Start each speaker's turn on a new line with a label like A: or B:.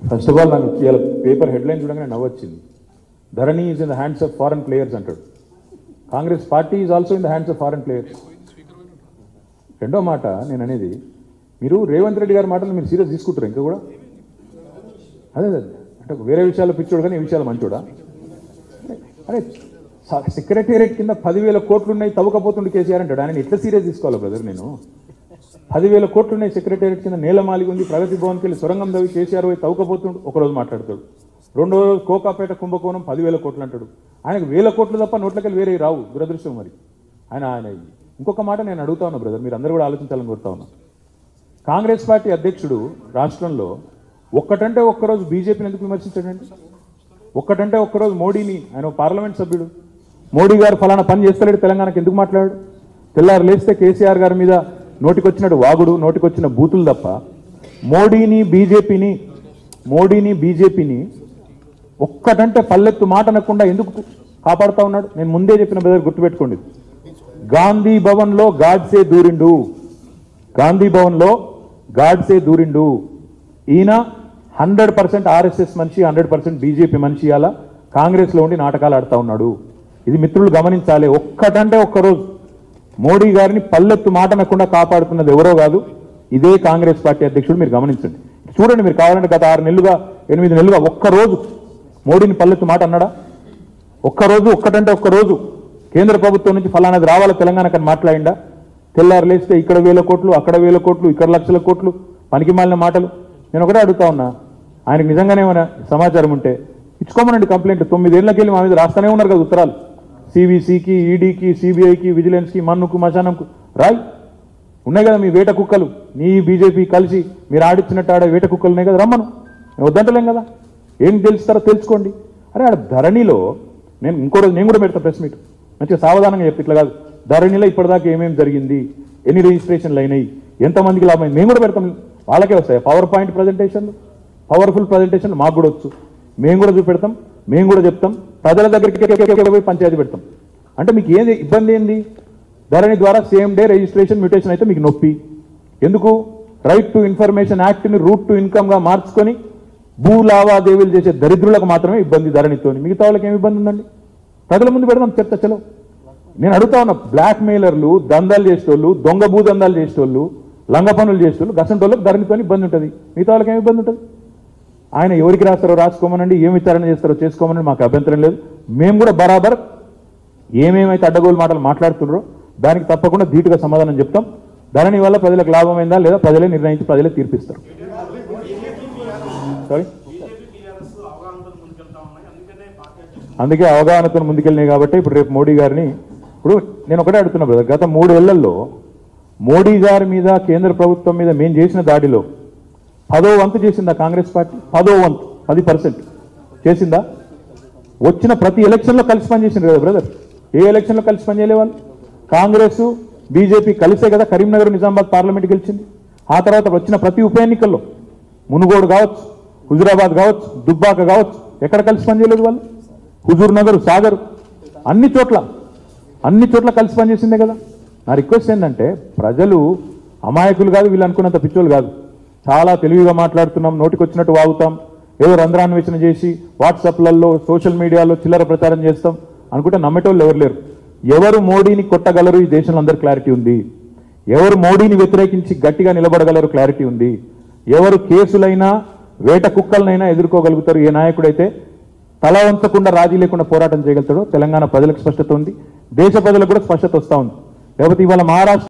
A: first of all నాకు ఇవాళ paper headline చూడగానే నవ్వొచ్చింది Dharani is in the hands of foreign players అంటాడు Congress party is also in the hands of foreign players రెండో మాట నేను అనేది మీరు రేవంత్ రెడ్డి గారి మాటలు మీరు సీరియస్ తీసుకుంటారు ఇంకా కూడా అదే అదే అంటే వేరే విషయాలు పిచ్చోడు కానీ ఈ విషయాలు మంచోడా అరే సెక్రటేరియట్ కింద పదివేల కోట్లు ఉన్నాయి తవ్వకపోతుండే కేసీఆర్ అంటాడు ఆయన ఎట్లా సీరియస్ తీసుకోవాలి బ్రదర్ నేను పదివేల కోట్లు ఉన్నాయి సెక్రటేరియట్ కింద నేలమాలిగి ఉంది ప్రగతి భవన్కి వెళ్ళి సొరంగం తవ్వి కేసీఆర్ పోయి తవ్వకపోతుండు ఒకరోజు మాట్లాడతాడు రెండో రోజు కోకాపేట కుంభకోణం పదివేల కోట్లు అంటాడు ఆయనకు వేల కోట్లు తప్ప నోట్లకెళ్ళి వేరే రావు దురదృష్టం మరి ఆయన ఆయన ఇంకొక మాట నేను అడుగుతా ఉన్నా బ్రదర్ మీరు అందరూ కూడా ఆలోచించాలని కోరుతా ఉన్నా కాంగ్రెస్ పార్టీ అధ్యక్షుడు రాష్ట్రంలో ఒక్కటంటే ఒక్కరోజు బీజేపీని ఎందుకు విమర్శించాడండి ఒక్కటంటే ఒక్కరోజు మోడీని ఆయన ఒక పార్లమెంట్ సభ్యుడు మోడీ గారు ఫలానా పని చేస్తలేడు తెలంగాణకు ఎందుకు మాట్లాడాడు తెల్లారు లేస్తే కేసీఆర్ గారి మీద నోటికొచ్చినట్టు వాగుడు నోటికొచ్చిన బూతులు తప్ప మోడీని బీజేపీని మోడీని బీజేపీని ఒక్కటంటే పల్లెత్తు మాట అనకుండా ఎందుకు కాపాడుతా ఉన్నాడు నేను ముందే చెప్పిన బ్రదర్ గుర్తుపెట్టుకోండి గాంధీ భవన్లో గాడ్సే దూరిండు గాంధీ భవన్లో గాడ్సే దూరిండు ఈయన హండ్రెడ్ పర్సెంట్ ఆర్ఎస్ఎస్ మనిషి హండ్రెడ్ పర్సెంట్ బీజేపీ మనిషి అలా కాంగ్రెస్లో ఉండి నాటకాలు ఆడుతూ ఉన్నాడు ఇది మిత్రులు గమనించాలి ఒక్కటంటే ఒక్కరోజు మోడీ గారిని పల్లెత్తు మాట అనకుండా కాపాడుతున్నది ఎవరో కాదు ఇదే కాంగ్రెస్ పార్టీ అధ్యక్షుడు మీరు గమనించండి చూడండి మీరు కావాలంటే గత ఆరు నెలలుగా ఎనిమిది నెలలుగా ఒక్కరోజు మోడీని పల్లెత్తు మాట అన్నాడా ఒక్కరోజు ఒక్కటంటే ఒక్కరోజు కేంద్ర ప్రభుత్వం నుంచి ఫలానాది రావాలా తెలంగాణకు అని మాట్లాడిండా తెల్లారు లేస్తే ఇక్కడ వేల కోట్లు అక్కడ వేల కోట్లు ఇక్కడ లక్షల కోట్లు పనికి మాలిన మాటలు నేను ఒకటే అడుగుతా ఉన్నా ఆయనకు నిజంగానే ఏమైనా సమాచారం ఉంటే ఇచ్చుకోమనండి కంప్లైంట్ తొమ్మిదేళ్లకి వెళ్ళి మా మీద రాస్తానే ఉన్నారు కదా ఉత్తరాలు సిబిసికి ఈడీకి సిబిఐకి విజిలెన్స్కి మన్నుకు మశానంకు రాయ్ ఉన్నాయి కదా మీ వేట కుక్కలు నీ బీజేపీ కలిసి మీరు ఆడిచ్చినట్టు ఆడే వేట కుక్కలు ఉన్నాయి కదా రమ్మను మేము వద్దంటలేం కదా ఏం తెలుస్తారో తెలుసుకోండి అరే ఆడ ధరణిలో నేను ఇంకో రోజు నేను కూడా పెడతా ప్రెస్ మీట్ మంచిగా సావధానంగా చెప్పి ఇట్లా కాదు ధరణిలో ఇప్పటిదాకా ఏమేమి జరిగింది ఎన్ని రిజిస్ట్రేషన్లు అయినాయి ఎంతమందికి లాభం అయింది మేము కూడా పెడతాం వాళ్ళకే వస్తాయి పవర్ పాయింట్ ప్రజెంటేషన్లు పవర్ఫుల్ ప్రజెంటేషన్లు మాకు కూడా వచ్చు మేము కూడా చూపెడతాం మేము కూడా చెప్తాం ప్రజల దగ్గరికి పోయి పంచాయతీ పెడతాం అంటే మీకు ఏది ఇబ్బంది ఏంది ధరణి ద్వారా సేమ్ డే రిజిస్ట్రేషన్ మ్యూటేషన్ అయితే మీకు నొప్పి ఎందుకు రైట్ టు ఇన్ఫర్మేషన్ యాక్ట్ని రూట్ టు ఇన్కమ్గా మార్చుకొని భూ లావాదేవీలు చేసే దరిద్రులకు మాత్రమే ఇబ్బంది ధరణితో మిగతా వాళ్ళకి ఏమి ఇబ్బంది ఉందండి ప్రజల ముందు పెడదాం చెప్తా చలో నేను అడుగుతా ఉన్నా బ్లాక్ మెయిలర్లు దందాలు చేసేటోళ్ళు దొంగ భూ దందాలు చేసేటోళ్ళు లంగ పనులు చేసేటోళ్ళు గసంటోళ్ళకి ధరణితో ఇబ్బంది ఉంటుంది మిగతా వాళ్ళకి ఏమి ఇబ్బంది ఉంటుంది ఆయన ఎవరికి రాస్తారో రాసుకోమనండి ఏమి విచారణ చేస్తారో చేసుకోమనండి మాకు అభ్యంతరం లేదు మేము కూడా బరాబర్ ఏమేమైతే అడ్డగోలు మాటలు మాట్లాడుతున్నారో దానికి తప్పకుండా ధీటుగా సమాధానం చెప్తాం ధరణి వల్ల ప్రజలకు లాభమైందా లేదా ప్రజలే నిర్ణయించి ప్రజలే తీర్పిస్తారు సారీ అందుకే అవగాహనతో ముందుకెళ్ళినాయి కాబట్టి ఇప్పుడు రేపు మోడీ గారిని ఇప్పుడు నేను ఒకటే అడుగుతున్నా బ్రదర్ గత మూడేళ్లలో మోడీ గారి మీద కేంద్ర ప్రభుత్వం మీద మేము చేసిన దాడిలో పదో వంతు చేసిందా కాంగ్రెస్ పార్టీ పదో వంతు పది పర్సెంట్ చేసిందా వచ్చిన ప్రతి ఎలక్షన్లో కలిసి పనిచేసింది కదా బ్రదర్ ఏ ఎలక్షన్లో కలిసి పనిచేయలే వాళ్ళు కాంగ్రెస్ బీజేపీ కలిసే కదా కరీంనగర్ నిజామాబాద్ పార్లమెంట్ గెలిచింది ఆ తర్వాత వచ్చిన ప్రతి ఉప ఎన్నికల్లో మునుగోడు కావచ్చు హుజురాబాద్ కావచ్చు దుబ్బాక కావచ్చు ఎక్కడ కలిసి పనిచేయలేదు వాళ్ళు హుజూర్ నగర్ సాగర్ అన్ని చోట్ల అన్ని చోట్ల కలిసి పనిచేసిందే కదా నా రిక్వెస్ట్ ఏంటంటే ప్రజలు అమాయకులు కాదు వీళ్ళు అనుకున్నంత పిచ్చోళ్ళు కాదు చాలా తెలివిగా మాట్లాడుతున్నాం నోటికొచ్చినట్టు వాగుతాం ఏదో రంధ్రాన్వేషణ చేసి వాట్సాప్లలో సోషల్ మీడియాలో చిల్లర ప్రచారం చేస్తాం అనుకుంటే నమ్మేటోళ్ళు ఎవరు లేరు ఎవరు మోడీని కొట్టగలరు ఈ దేశంలో అందరు క్లారిటీ ఉంది ఎవరు మోడీని వ్యతిరేకించి గట్టిగా నిలబడగలరు క్లారిటీ ఉంది ఎవరు కేసులైనా వేట కుక్కలనైనా ఎదుర్కోగలుగుతారు ఏ నాయకుడైతే తల వంచకుండా రాజీ లేకుండా పోరాటం చేయగలుగుతాడో తెలంగాణ ప్రజలకు స్పష్టత ఉంది దేశ ప్రజలకు కూడా స్పష్టత వస్తూ ఉంది లేకపోతే ఇవాళ మహారాష్ట్ర